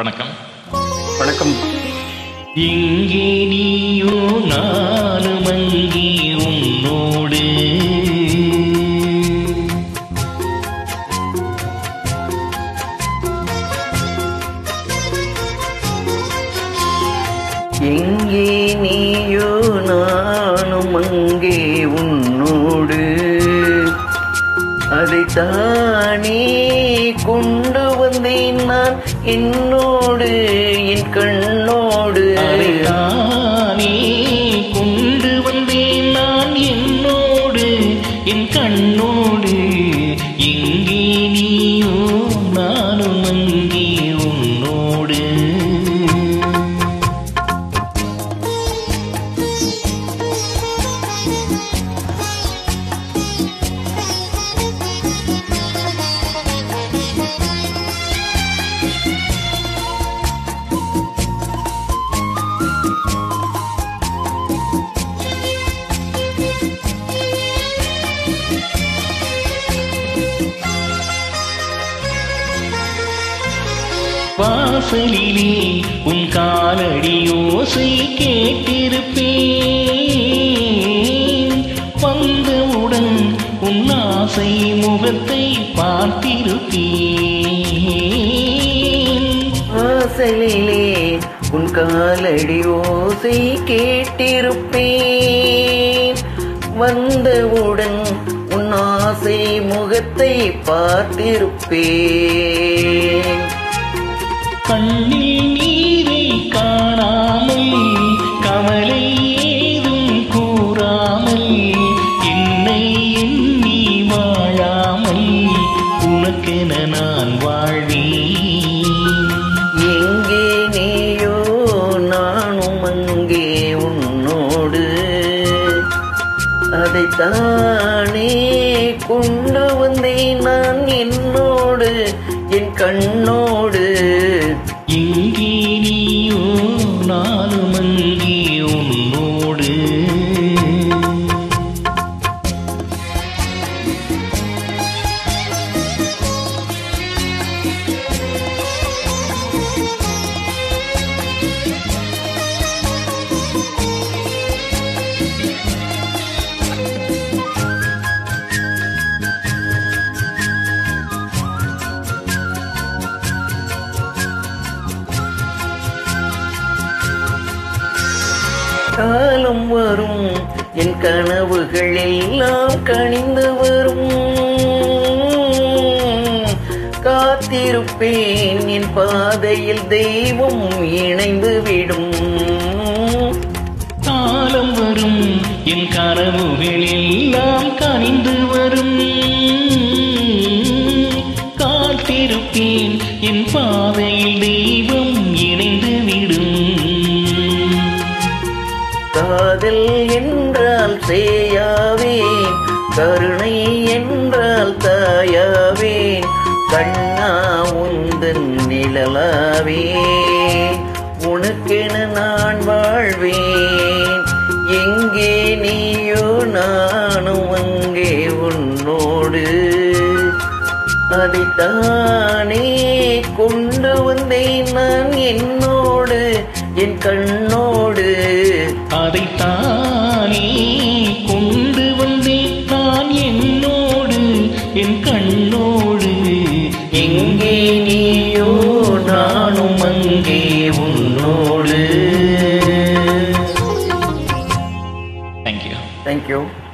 வணக்கம் வணக்கம் இங்கே நீயோ நானும் அங்கே உன்னோடு எங்கே நீயோ நானும் அங்கே உன்னோடு அதைத்தானே கொண்டு வந்தேன் நான் என்னோடு என் கண்ணோடு அதைத்தானே கொண்டு வந்தேன் நான் என்னோடு என் கண்ணோடு எங்கே நீயோ நானும் அங்கே உன்னோடு வாசலிலே உன் காலடி ஓசை கேட்டிருப்பேன் வந்தவுடன் உன் ஆசை முகத்தை பார்த்திருப்பேன் வாசலிலே உன் காலடி ஓசை கேட்டிருப்பேன் வந்தவுடன் உன் ஆசை முகத்தை பார்த்திருப்பேன் கண்ணில் நீரை காணாமல் கவலை ஏதும் கூறாமல் என்னை எண்ணி வாழாமல் உனக்கென நான் வாழ்வேன் எங்கே நீயோ நானும் அங்கே உன்னோடு அதைத்தானே கொண்டு வந்தேன் நான் என்னோடு என் கண்ணோடு எங்கே நீயோ நானும் அங்கே உன்னோடு காலம் வரும் என் கனவுகள் எல்லாம் கனிந்து வரும் காத்திருப்பேன் என் பாதையில் தெய்வம் இணைந்து விடும் காலம் வரும் என் கனவுகள் எல்லாம் கனிந்து வரும் காத்திருப்பேன் என் பாதையில் தெய்வம் இணைந்து விடும் காதல் என்றால் சேயாவேன் கருணை என்றால் தாயாவேன் கண்ணா உந்தன் நிழலாவே உனக்கென நான் வாழ்வேன் எங்கே நீயோ நானும் அங்கே உன்னோடு அதைத்தானே கொண்டு வந்தேன் நான் என்னோடு என் கண்ணோடு அதைத்தானே கொண்டு வந்தேன் நான் என்னோடு என் கண்ணோடு எங்கே நீயோ நானும் அங்கே உன்னோடு தேங்க்யூ தேங்க்யூ